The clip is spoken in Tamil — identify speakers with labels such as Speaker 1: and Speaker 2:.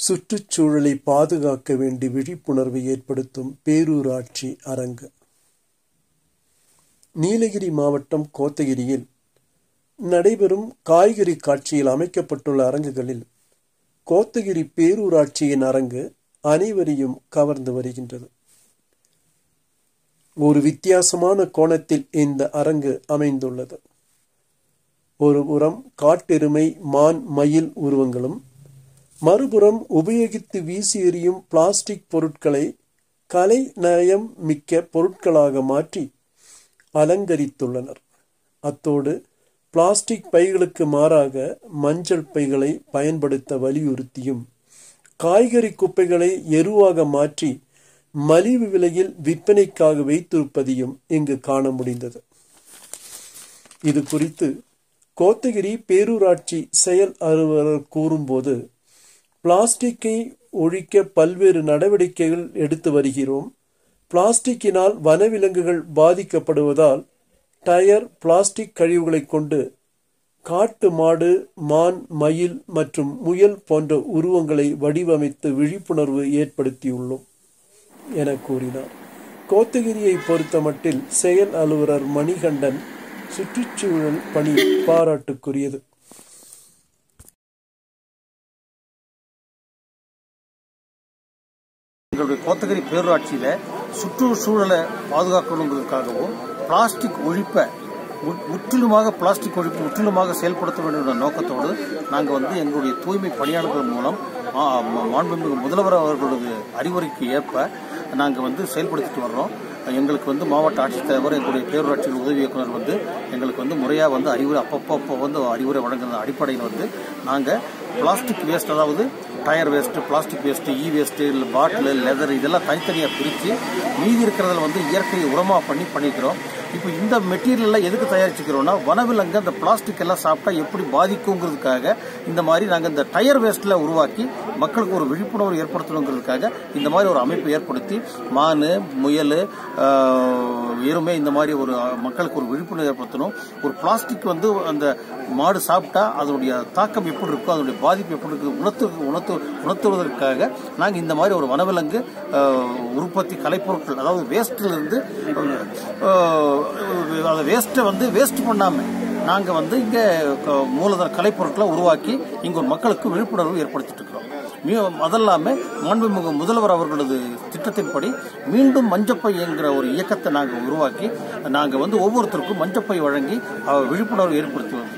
Speaker 1: சுற்றுச்சூழலை பாதுகாக்க வேண்டி விழிப்புணர்வை ஏற்படுத்தும் பேரூராட்சி அரங்கு நீலகிரி மாவட்டம் கோத்தகிரியில் நடைபெறும் காய்கறி காட்சியில் அமைக்கப்பட்டுள்ள அரங்குகளில் கோத்தகிரி பேரூராட்சியின் அரங்கு அனைவரையும் கவர்ந்து வருகின்றது ஒரு வித்தியாசமான கோணத்தில் இந்த அரங்கு அமைந்துள்ளது ஒரு புறம் காட்டெருமை மான் மயில் உருவங்களும் மறுபுறம் உபயோகித்து வீசி எறியும் பிளாஸ்டிக் பொருட்களை கலை நயம் மிக்க பொருட்களாக மாற்றி அலங்கரித்துள்ளனர் அத்தோடு பிளாஸ்டிக் பைகளுக்கு மாறாக மஞ்சள் பைகளை பயன்படுத்த வலியுறுத்தியும் காய்கறி குப்பைகளை எருவாக மாற்றி மலிவு விலையில் விற்பனைக்காக வைத்திருப்பதையும் இங்கு காண முடிந்தது இது குறித்து கோத்தகிரி பேரூராட்சி செயல் அலுவலர் கூறும்போது பிளாஸ்டிக்கை ஒழிக்க பல்வேறு நடவடிக்கைகள் எடுத்து வருகிறோம் பிளாஸ்டிக்கினால் வனவிலங்குகள் பாதிக்கப்படுவதால் டயர் பிளாஸ்டிக் கழிவுகளை கொண்டு காட்டு மாடு மான் மயில் மற்றும் முயல் போன்ற உருவங்களை வடிவமைத்து விழிப்புணர்வு ஏற்படுத்தியுள்ளோம் என கூறினார் கோத்தகிரியை பொறுத்தமட்டில் செயல் அலுவலர் மணிகண்டன் சுற்றுச்சூழல் பணி பாராட்டுக்குரியது
Speaker 2: எங்களுடைய கோத்தகிரி பேரூராட்சியில சுற்றுச்சூழலை பாதுகாக்கணுங்கிறதுக்காகவும் பிளாஸ்டிக் ஒழிப்பை மு- முற்றிலுமாக பிளாஸ்டிக் ஒழிப்பு முற்றிலுமாக செயல்படுத்த வேண்டும் என்ற நோக்கத்தோடு நாங்கள் வந்து எங்களுடைய தூய்மை பணியாளர்கள் மூலம் ஆ, ம- மாண்புமிகு முதல்வர் அவர்களது அறிவுரைக்கு ஏற்ப நாங்கள் வந்து செயல்படுத்திட்டு வர்றோம் எங்களுக்கு வந்து மாவட்ட ஆட்சித்தலைவர் எங்களுடைய பேரூராட்சி உதவி இயக்குனர் வந்து எங்களுக்கு வந்து முறையாக வந்து அறிவுரை அப்பப்போ அப்போ வந்து அறிவுரை வழங்குற அடிப்படையில் வந்து நாங்கள் பிளாஸ்டிக் வேஸ்ட் அதாவது tyre waste plastic waste e waste இல்லை பாட்டில் லெதர் இதெல்லாம் தனித்தனியாக பிரித்து மீதி இருக்கிறதுல வந்து இயற்கை உரமாக பண்ணி பண்ணிக்கிறோம் இப்போ இந்த மெட்டீரியல்லாம் எதுக்கு தயாரிச்சுக்கிறோம்னா வனவிலங்கு அந்த பிளாஸ்டிக் எல்லாம் சாப்பிட்டா எப்படி பாதிக்குங்கிறதுக்காக இந்த மாதிரி நாங்கள் இந்த டயர் வேஸ்ட்டில் உருவாக்கி மக்களுக்கு ஒரு விழிப்புணர்வு ஏற்படுத்தணுங்கிறதுக்காக இந்த மாதிரி ஒரு அமைப்பு ஏற்படுத்தி மான் முயல் ஆஹ், எருமை இந்த மாதிரி ஒரு அஹ், மக்களுக்கு ஒரு விழிப்புணர்வு ஏற்படுத்தணும் ஒரு பிளாஸ்டிக் வந்து அந்த மாடு சாப்பிட்டா அதனுடைய தாக்கம் எப்படி இருக்கும் அதனுடைய பாதிப்பு எப்படி இருக்கு உணர்த்து உணர்த்து உணர்த்துவதற்காக நாங்கள் இந்த மாதிரி ஒரு வனவிலங்கு ஆஹ், உற்பத்தி கலைப்பொருட்கள் அதாவது வேஸ்ட்டிலிருந்து அந்த வேஸ்ட்டை வந்து வேஸ்ட் பண்ணாமல் நாங்கள் வந்து இங்கே மூலதன கலைப்பொருட்களை உருவாக்கி இங்கே ஒரு மக்களுக்கு விழிப்புணர்வு ஏற்படுத்திட்டு இருக்கிறோம் மீ- அதெல்லாமல் மாண்புமிகு முதல்வர் அவர்களது திட்டத்தின்படி மீண்டும் மஞ்சப்பை என்கிற ஒரு இயக்கத்தை நாங்கள் உருவாக்கி நாங்கள் வந்து ஒவ்வொருத்தருக்கும் மஞ்சப்பை வழங்கி அஹ், விழிப்புணர்வு ஏற்படுத்தி